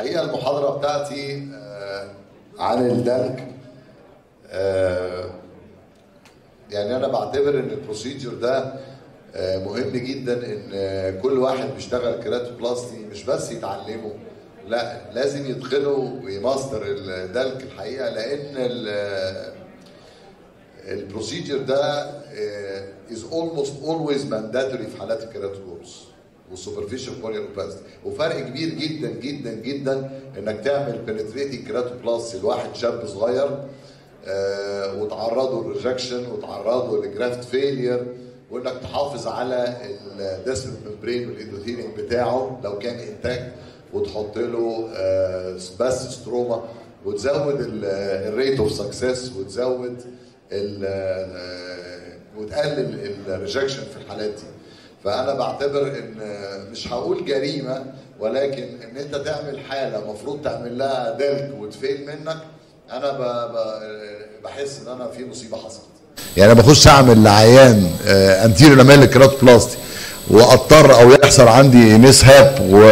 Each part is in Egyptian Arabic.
الحقيقه المحاضره بتاعتي آه، عن الدلك آه، يعني انا بعتبر ان البروسيجر ده آه، مهم جدا ان آه، كل واحد بيشتغل كراتوبلاستي مش بس يتعلمه لا لازم يتقنه ويماستر الدلك الحقيقه لان ال- البروسيجر ده از اولموست اولويز مانداتوري في حالات الكيراتوكورس والسوبرفيشال كوريال اوباستي وفرق كبير جدا جدا جدا انك تعمل بنتريتنج كيراتوبلاستي لواحد شاب صغير آه، وتعرضه للريجكشن وتعرضه لجرافت فيلير وانك تحافظ على الديسمنت ممبرين والاندوثيليوم بتاعه لو كان انتاج وتحط له آه، بس ستروما وتزود الريت اوف سكسس وتزود ال- آه، وتقلل الريجكشن في الحالات دي فانا بعتبر ان مش هقول جريمه ولكن ان انت تعمل حاله المفروض تعمل لها دلك وتفيل منك انا ب- ب- بحس ان انا في مصيبه حصلت يعني انا بخش اعمل لعيان انتيريو لاميل كراتوبلاستي واضطر او يحصل عندي ميس هاب و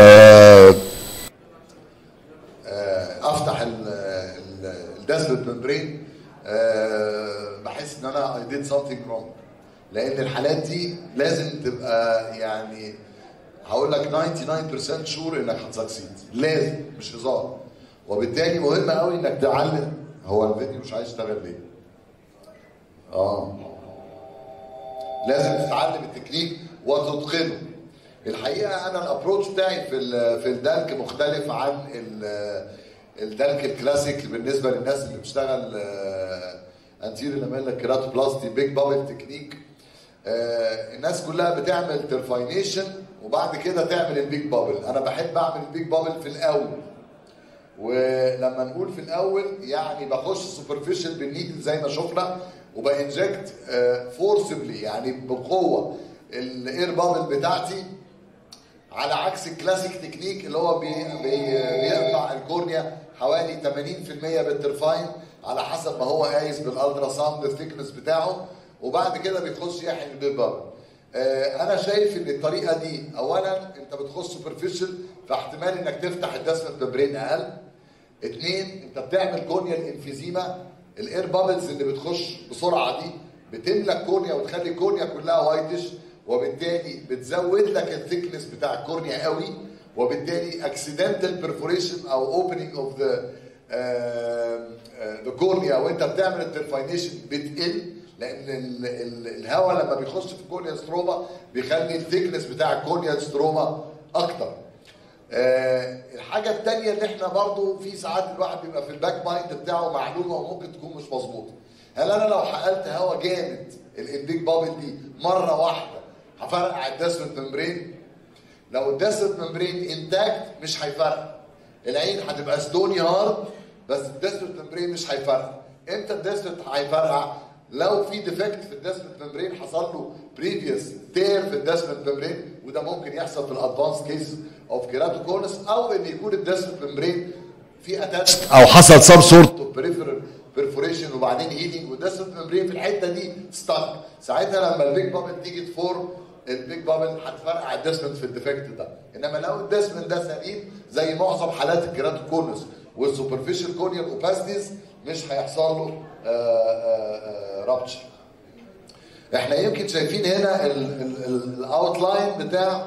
آه، افتح الداسلت ممبرين بحس ان انا اي ديد something wrong لان الحالات دي لازم تبقى يعني هقول لك 99% شور انك هتسكسيد لازم مش هزار وبالتالي مهم قوي انك تعلم هو الفيديو مش عايز يشتغل ليه؟ اه لازم تتعلم التكنيك وتتقنه الحقيقه انا الابروتش بتاعي في ال- في الدلك مختلف عن ال- الدلك الكلاسيك بالنسبه للناس اللي بتشتغل انتيريو لاميلا كيراتوبلاستي بيج بابل تكنيك آه، الناس كلها بتعمل ترفاينيشن وبعد كده تعمل البيج بابل انا بحب اعمل البيج بابل في الاول ولما نقول في الاول يعني بخش سوبرفيشال بالنيدل زي ما شفنا وبانجكت فورسبلي يعني بقوه الاير بابل بتاعتي على عكس الكلاسيك تكنيك اللي هو بي بي بيقطع الكورنيا حوالي 80% بالترفاين على حسب ما هو قايس بالالترا ساوند الثيكنس بتاعه وبعد كده بيخش يحقن البيب بابل آه، انا شايف ان الطريقه دي اولا انت بتخش سوبرفيشال فاحتمال انك تفتح الدسمة ممبرين اقل اثنين انت بتعمل كورنيال انفيزيما الاير بابلز اللي بتخش بسرعه دي بتملى الكورنيا وتخلي الكورنيا كلها وايتش وبالتالي بتزود لك الثيكنس بتاع الكورنيا قوي وبالتالي اكسيدنتال بيرفوريشن او اوبننج اوف ذا ذا كورنيا وانت بتعمل الترفاينيشن بتقل لان ال- ال- الهواء لما بيخش في الكورنيا ستروما بيخلي الثيكنس بتاع الكورنيا ستروما اكتر آه، الحاجة التانية اللي احنا برضو في ساعات الواحد بيبقى في الباك مايند بتاعه معلومة وممكن تكون مش مظبوطة. هل انا لو حقلت هوا جامد الانبيك بابل دي مرة واحدة هفرقع الداسمنت ممبرين؟ لو الداسمنت ممبرين انتاكت مش هيفرق. العين هتبقى ستوني هارد بس الداسمنت ممبرين مش هيفرقع. امتى الداسمنت هيفرقع؟ لو في ديفكت في الداسمنت ممبرين حصل له بريفيوس تير في الداسمنت ممبرين وده ممكن يحصل في الادفانس كيس اوف كيراتوكونس او ان يكون الداسمنت ممبرين في اتاتش او حصل سب سورت بريفرال بيرفوريشن وبعدين هيلينج والداسمنت ممبرين في الحته دي ستاك ساعتها لما البيج بابل تيجي تفور البيج بابل هتفرقع الداسمنت في الديفكت ده انما لو الداسمنت ده سليم زي معظم حالات الكيراتوكونس والسوبرفيشال كورنيال اوباستيز مش هيحصل له رابتشر احنا يمكن شايفين هنا الاوتلاين بتاع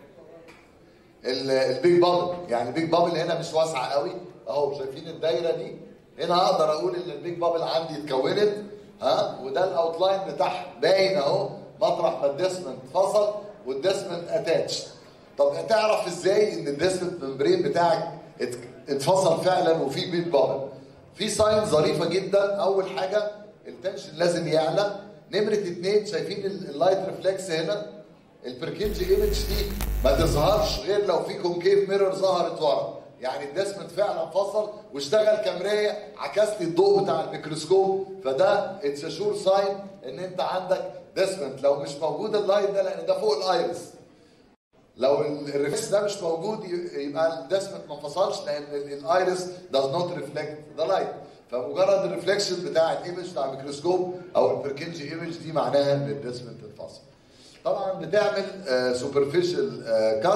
ال- البيج بابل يعني البيج بابل هنا مش واسعه قوي اهو شايفين الدايره دي هنا اقدر اقول ان البيج بابل عندي اتكونت ها وده الاوتلاين بتاعها باين اهو مطرح ما الديسمنت فصل والديسمنت اتاتش طب هتعرف ازاي ان الديسمنت ممبرين بتاعك ات- اتفصل فعلا وفي بيج بابل في ساين ظريفه جدا اول حاجه التنشن لازم يعلى نمره اتنين شايفين ال- اللايت ريفلكس هنا البركنج ايمج دي ما تظهرش غير لو في كونكيف ميرور ظهرت ورا يعني الدسمنت فعلا فصل واشتغل كمرايه عكس لي الضوء بتاع الميكروسكوب فده اتس شور ساين ان انت عندك دسمنت لو مش موجود اللايت ده لان ده فوق الايرس لو ال- الريفلكس ده مش موجود ي- يبقى الدسمنت ما انفصلش لان ال- الايرس does not reflect the light فمجرد الريفلكشن بتاع الايمج بتاع الميكروسكوب او البركنجي ايمج دي معناها ان الدسمنت انفصل طبعا بتعمل سوبرفيشال كات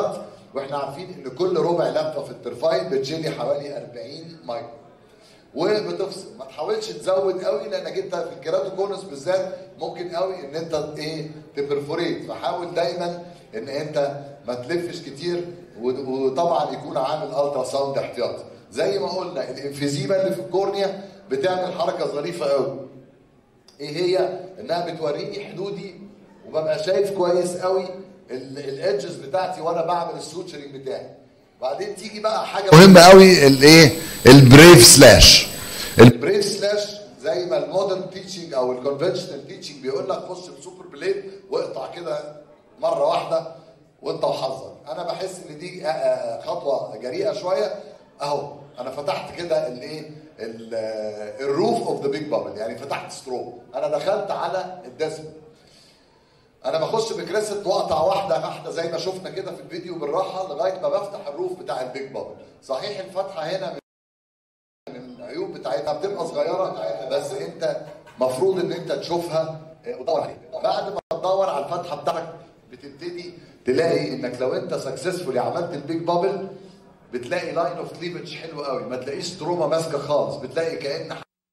واحنا عارفين ان كل ربع لفه في الترفاين بتجيلي حوالي 40 مايكرو وبتفصل ما تحاولش تزود قوي لانك انت في الكيراتوكونس بالذات ممكن قوي ان انت ايه تبرفوريت فحاول دايما ان انت ما تلفش كتير و- وطبعا يكون عامل الترا ساوند احتياطي زي ما قلنا الانفيزيما اللي في الكورنيا بتعمل حركه ظريفه قوي ايه هي انها بتوريني حدودي وببقى شايف كويس قوي الادجز بتاعتي وانا بعمل السوتشرنج بتاعي بعدين تيجي بقى حاجه مهم قوي الايه البريف سلاش البريف سلاش زي ما المودرن تيتشنج او الكونفشنال تيتشنج بيقول لك خش بسوبر بليد واقطع كده مره واحده وانت وحظك انا بحس ان دي آه، آه، خطوه جريئه شويه اهو انا فتحت كده الايه الروف اوف ذا بيج بابل يعني فتحت سترو انا دخلت على الدسم انا بخش بكريست واقطع واحده واحده زي ما شفنا كده في الفيديو بالراحه لغايه ما بفتح الروف بتاع البيج بابل صحيح الفتحه هنا من العيوب بتاعتها بتبقى صغيره بس انت مفروض ان انت تشوفها اه، وتدور عليها بعد ما تدور على الفتحه بتاعتك بتبتدي تلاقي انك لو انت سكسسفولي عملت البيج بابل بتلاقي لاين اوف كليفج حلو قوي ما تلاقيش تروما ماسكه خالص بتلاقي كان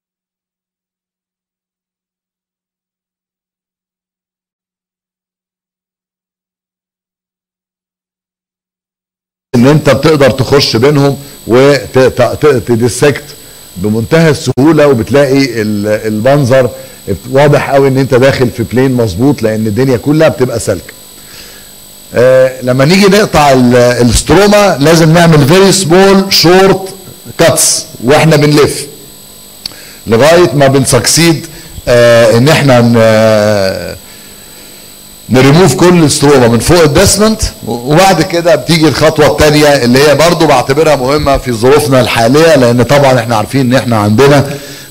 ان انت بتقدر تخش بينهم وتدسكت بمنتهى السهوله وبتلاقي ال- المنظر واضح قوي ان انت داخل في بلين مظبوط لان الدنيا كلها بتبقى سالكه آه، لما نيجي نقطع ال- الستروما لازم نعمل فيري سمول شورت كاتس واحنا بنلف لغايه ما بنسكسيد آه ان احنا ن- نريموف كل الستروما من فوق الدسمنت وبعد كده بتيجي الخطوه الثانيه اللي هي برضو بعتبرها مهمه في ظروفنا الحاليه لان طبعا احنا عارفين ان احنا عندنا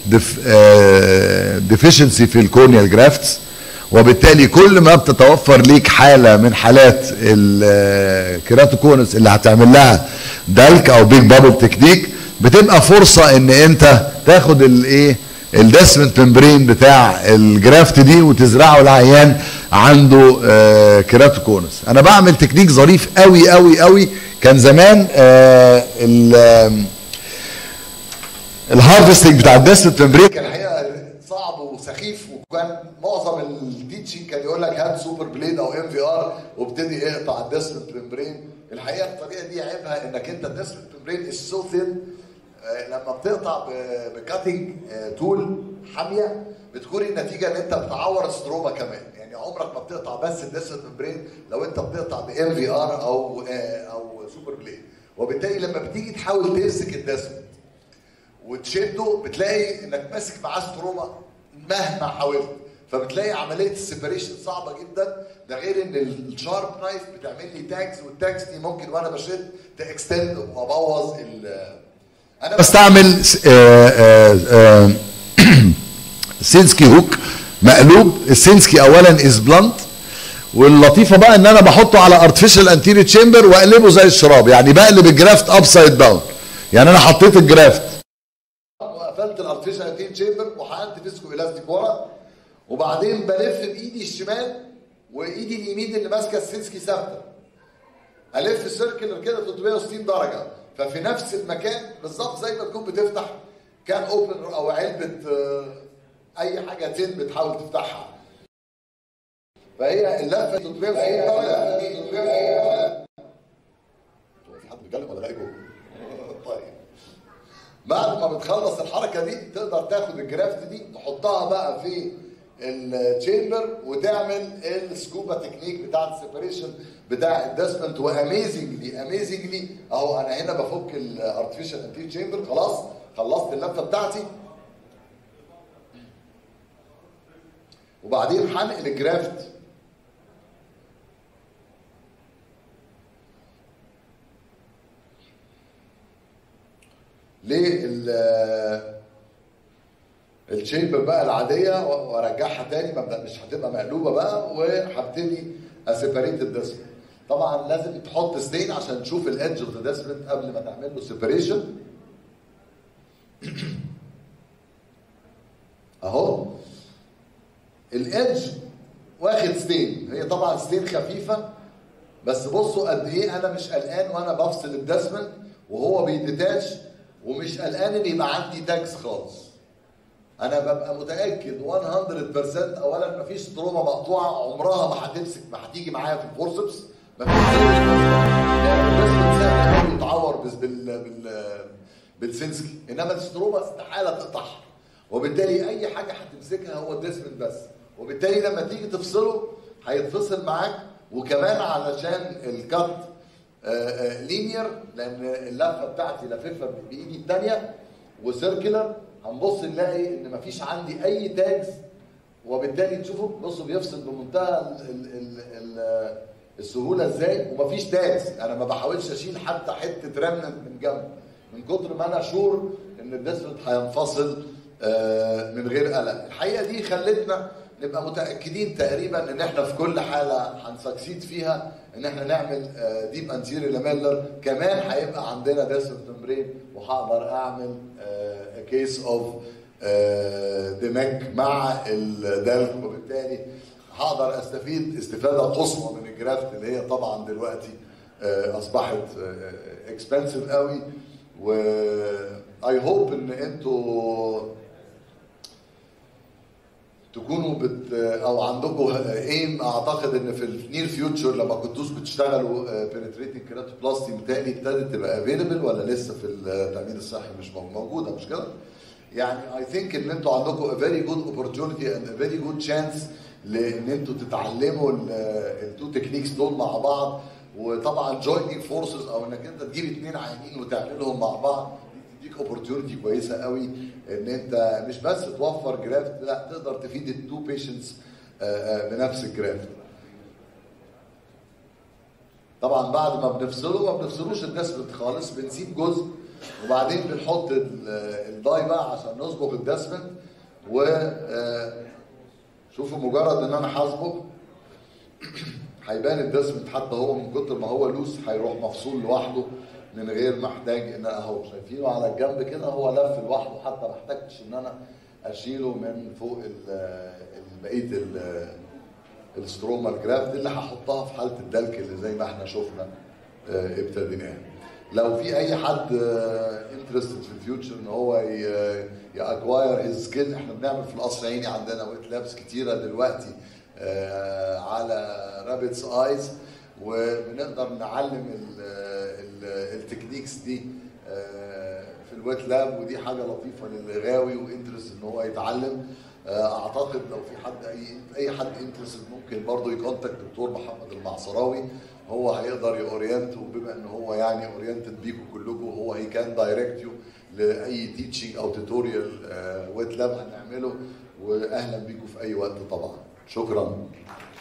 ديفيشنسي في الكورنيال جرافتس وبالتالي كل ما بتتوفر ليك حاله من حالات الكيراتوكونس اللي هتعمل لها دلك او بيج بابل تكنيك بتبقى فرصه ان انت تاخد الايه الدسمنت ممبرين بتاع الجرافت دي وتزرعه العيان عنده آه كيراتوكونس انا بعمل تكنيك ظريف قوي قوي قوي كان زمان آه ال- الهارفستنج بتاع الدسمنت ممبرين كان الحقيقه صعب وسخيف وكان معظم التيتشنج كان يقول لك هات سوبر بليد او ام في ار وابتدي اقطع الدسمنت ممبرين الحقيقه الطريقه دي عيبها انك انت الدسمنت ممبرين از سو ثين لما بتقطع بكاتنج تول حاميه بتكون النتيجه ان انت بتعور ستروما كمان يعني عمرك ما بتقطع بس الدسمنت ممبرين لو انت بتقطع بام في ار او آه، او سوبر بليد وبالتالي لما بتيجي تحاول تمسك الدسمنت وتشده بتلاقي انك ماسك معاه ستروما مهما حاولت فبتلاقي عمليه السيبريشن صعبه جدا ده غير ان الشارب نايف بتعمل لي تاجز والتاجز دي ممكن وانا بشد تاكستند وابوظ ال انا بستعمل س- آه، آه، آه، سينسكي هوك مقلوب السينسكي اولا از بلانت واللطيفه بقى ان انا بحطه على ارتفيشال انتيري تشامبر واقلبه زي الشراب يعني بقلب الجرافت ابسايد داون يعني انا حطيت الجرافت وقفلت الارتفيشال انتين تشامبر وحقنت فيسكو الاستيك ورا وبعدين بلف بايدي الشمال وايدي اليمين اللي ماسكه السينسكي ثابته الف سيركل كده 360 درجه ففي نفس المكان بالظبط زي ما تكون بتفتح كان اوبنر او علبه آه، اي حاجه تين بتحاول تفتحها فهي اللفه 360 درجه دي 360 درجه هو في حد بيتكلم ولا لا جوه؟ طيب بعد ما بتخلص الحركه دي تقدر تاخد الجرافت دي تحطها بقى في التشامبر وتعمل السكوبا تكنيك بتاع السيبريشن بتاع الدسمنت واميزنجلي اميزنجلي اهو انا هنا بفك الارتفيشال انتي تشامبر خلاص خلصت اللفه بتاعتي وبعدين هنقل الجرافت لل الشيبر بقى العاديه وارجعها تاني مبدأ مش هتبقى مقلوبه بقى وهبتدي اسيبريت الدسمنت طبعا لازم تحط ستين عشان تشوف الادج اوف ذا دسمنت قبل ما تعمل له سيبريشن اهو الادج واخد ستين هي طبعا ستين خفيفه بس بصوا قد ايه انا مش قلقان وانا بفصل الدسمنت وهو بيديتاش ومش قلقان ان يبقى عندي تاجز خالص انا ببقى متاكد 100% اولا مفيش تروما مقطوعه عمرها ما هتمسك ما هتيجي معايا في الفورسبس مفيش الدسمنت سهل قوي يتعور بس بال بال بالسنسكي انما الاستروما استحاله تقطعها وبالتالي اي حاجه هتمسكها هو الدسمنت بس وبالتالي لما تيجي تفصله هيتفصل معاك وكمان علشان الكت لينير لان اللفه بتاعتي لففها بايدي الثانيه وسيركلر هنبص نلاقي ان مفيش عندي اي تاجز وبالتالي تشوفوا بصوا بيفصل بمنتهى ال ال ال ال السهوله ازاي ومفيش تاجز انا ما بحاولش اشيل حتى حته رمنت من جنب من كتر ما انا شور ان الديسمنت هينفصل من غير قلق الحقيقه دي خلتنا نبقى متاكدين تقريبا ان احنا في كل حاله هنسكسيد فيها ان احنا نعمل ديب انتيريور لاميلر كمان هيبقى عندنا ديسمنت ممبرين وهقدر اعمل كيس اوف دماغ مع الدلك وبالتالي هقدر استفيد استفاده قصوى من الجرافت اللي هي طبعا دلوقتي اصبحت اكسبنسيف قوي و اي هوب ان انتوا تكونوا بت او عندكم ايم اعتقد ان في النير فيوتشر لما كنتوش بتشتغلوا بنتريتنج كيراتوبلاستي متهيألي ابتدت تبقى افيلبل ولا لسه في التامين الصحي مش موجوده مش كده؟ يعني اي ثينك ان انتوا عندكم ا فيري جود اوبورتيونيتي اند ا فيري جود تشانس لان انتوا تتعلموا التو تكنيكس دول مع بعض وطبعا جويننج فورسز او انك انت تجيب اثنين عيانين وتعملهم مع بعض تديك اوبورتيونيتي كويسه قوي ان انت مش بس توفر جرافت لا تقدر تفيد التو بيشنتس بنفس الجرافت طبعا بعد ما بنفصله ما بنفصلوش الدسمنت خالص بنسيب جزء وبعدين بنحط الداي بقى عشان نصبغ الدسمنت و شوفوا مجرد ان انا هصبغ هيبان الدسمنت حتى هو من كتر ما هو لوس هيروح مفصول لوحده من غير ما احتاج ان انا اهو شايفينه على الجنب كده هو لف لوحده حتى ما احتاجتش ان انا اشيله من فوق بقيه الاستروما الجرافت اللي هحطها في حاله الدلك اللي زي ما احنا شفنا ابتديناه لو في اي حد انترستد في الفيوتشر ان هو ياكواير هيز سكيل احنا بنعمل في القصر عيني عندنا ويت لابس كتيره دلوقتي على رابتس ايز وبنقدر نعلم التكنيكس دي في الويت لاب ودي حاجه لطيفه للغاوي وانترست ان هو يتعلم اعتقد لو في حد اي اي حد انترست ممكن برضه يكونتاكت دكتور محمد المعصراوي هو هيقدر يورينت وبما ان هو يعني اورينتد بيكم كلكم هو هي كان دايركت يو لاي تيتشنج او توتوريال ويت لاب هنعمله واهلا بيكم في اي وقت طبعا شكرا